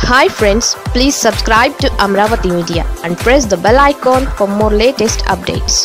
hi friends please subscribe to Amaravati media and press the bell icon for more latest updates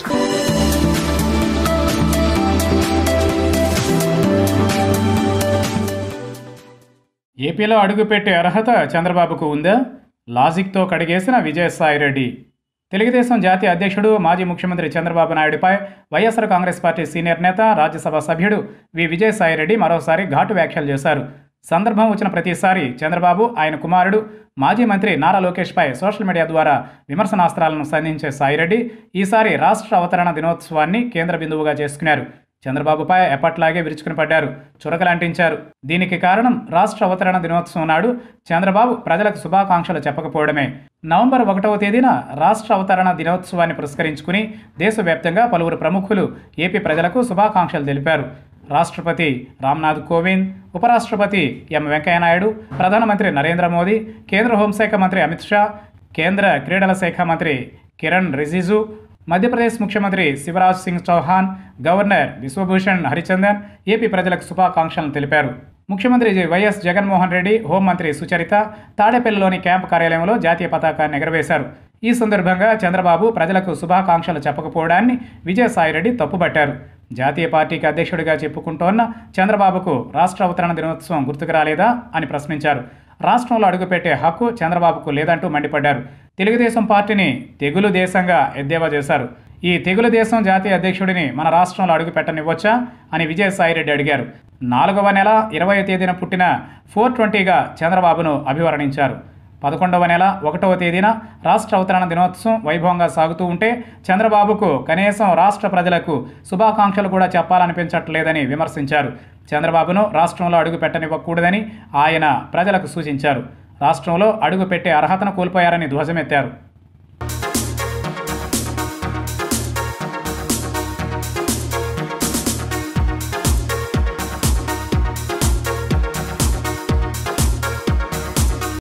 ఏపీలో అడుగుపెట్టే అర్హత చంద్రబాబుకు ఉందా లాజిక్తో కడిగేసిన విజయసాయిరెడ్డి తెలుగుదేశం జాతీయ అధ్యక్షుడు మాజీ ముఖ్యమంత్రి చంద్రబాబు నాయుడుపై వైఎస్ఆర్ కాంగ్రెస్ పార్టీ సీనియర్ నేత రాజ్యసభ సభ్యుడు వి విజయసాయిరెడ్డి మరోసారి ఘాటు వ్యాఖ్యలు చేశారు సందర్భం వచ్చిన ప్రతిసారి చంద్రబాబు ఆయన కుమారుడు మాజీ మంత్రి నారా లోకేష్పై సోషల్ మీడియా ద్వారా విమర్శనాస్త్రాలను సంధించే సాయిరెడ్డి ఈసారి రాష్ట్ర అవతరణ దినోత్సవాన్ని కేంద్ర బిందువుగా చేసుకున్నారు చంద్రబాబుపై ఎప్పట్లాగే విరుచుకుని పడ్డారు చురకలంటించారు దీనికి కారణం రాష్ట్ర అవతరణ దినోత్సవం నాడు చంద్రబాబు ప్రజలకు శుభాకాంక్షలు చెప్పకపోవడమే నవంబర్ ఒకటవ తేదీన రాష్ట్ర అవతరణ దినోత్సవాన్ని పురస్కరించుకుని దేశవ్యాప్తంగా పలువురు ప్రముఖులు ఏపీ ప్రజలకు శుభాకాంక్షలు తెలిపారు రాష్ట్రపతి రామ్నాథ్ కోవింద్ ఉపరాష్ట్రపతి ఎం వెంకయ్యనాయుడు ప్రధానమంత్రి నరేంద్ర మోదీ కేంద్ర హోంశాఖ మంత్రి అమిత్ షా కేంద్ర క్రీడల శాఖ మంత్రి కిరణ్ రిజిజు మధ్యప్రదేశ్ ముఖ్యమంత్రి శివరాజ్ సింగ్ చౌహాన్ గవర్నర్ విశ్వభూషణ్ హరిచందన్ ఏపీ ప్రజలకు శుభాకాంక్షలను తెలిపారు ముఖ్యమంత్రి వైఎస్ జగన్మోహన్ రెడ్డి హోంమంత్రి సుచరిత తాడేపల్లిలోని క్యాంపు కార్యాలయంలో జాతీయ పతాకాన్ని ఎగరవేశారు ఈ సందర్భంగా చంద్రబాబు ప్రజలకు శుభాకాంక్షలు చెప్పకపోవడాన్ని విజయసాయిరెడ్డి తప్పుపట్టారు జాతీయ పార్టీకి అధ్యక్షుడిగా చెప్పుకుంటోన్న చంద్రబాబుకు రాష్ట్ర అవతరణ దినోత్సవం గుర్తుకు రాలేదా అని ప్రశ్నించారు రాష్ట్రంలో అడుగుపెట్టే హక్కు చంద్రబాబుకు లేదంటూ మండిపడ్డారు తెలుగుదేశం పార్టీని తెగులు దేశంగా ఎద్దేవా చేశారు ఈ తెగులు దేశం జాతీయ అధ్యక్షుడిని మన రాష్ట్రంలో అడుగు పెట్టనివ్వచ్చా అని విజయసాయిరెడ్డి అడిగారు నాలుగవ నెల ఇరవై తేదీన పుట్టిన ఫోర్ ట్వంటీగా చంద్రబాబును అభివర్ణించారు పదకొండవ నెల ఒకటవ తేదీన రాష్ట్ర అవతరణ దినోత్సవం వైభవంగా సాగుతూ ఉంటే చంద్రబాబుకు కనీసం రాష్ట్ర ప్రజలకు శుభాకాంక్షలు కూడా చెప్పాలనిపించట్లేదని విమర్శించారు చంద్రబాబును రాష్ట్రంలో అడుగు పెట్టనివ్వకూడదని ఆయన ప్రజలకు సూచించారు రాష్ట్రంలో అడుగు పెట్టే అర్హతను కోల్పోయారని ధ్వజమెత్తారు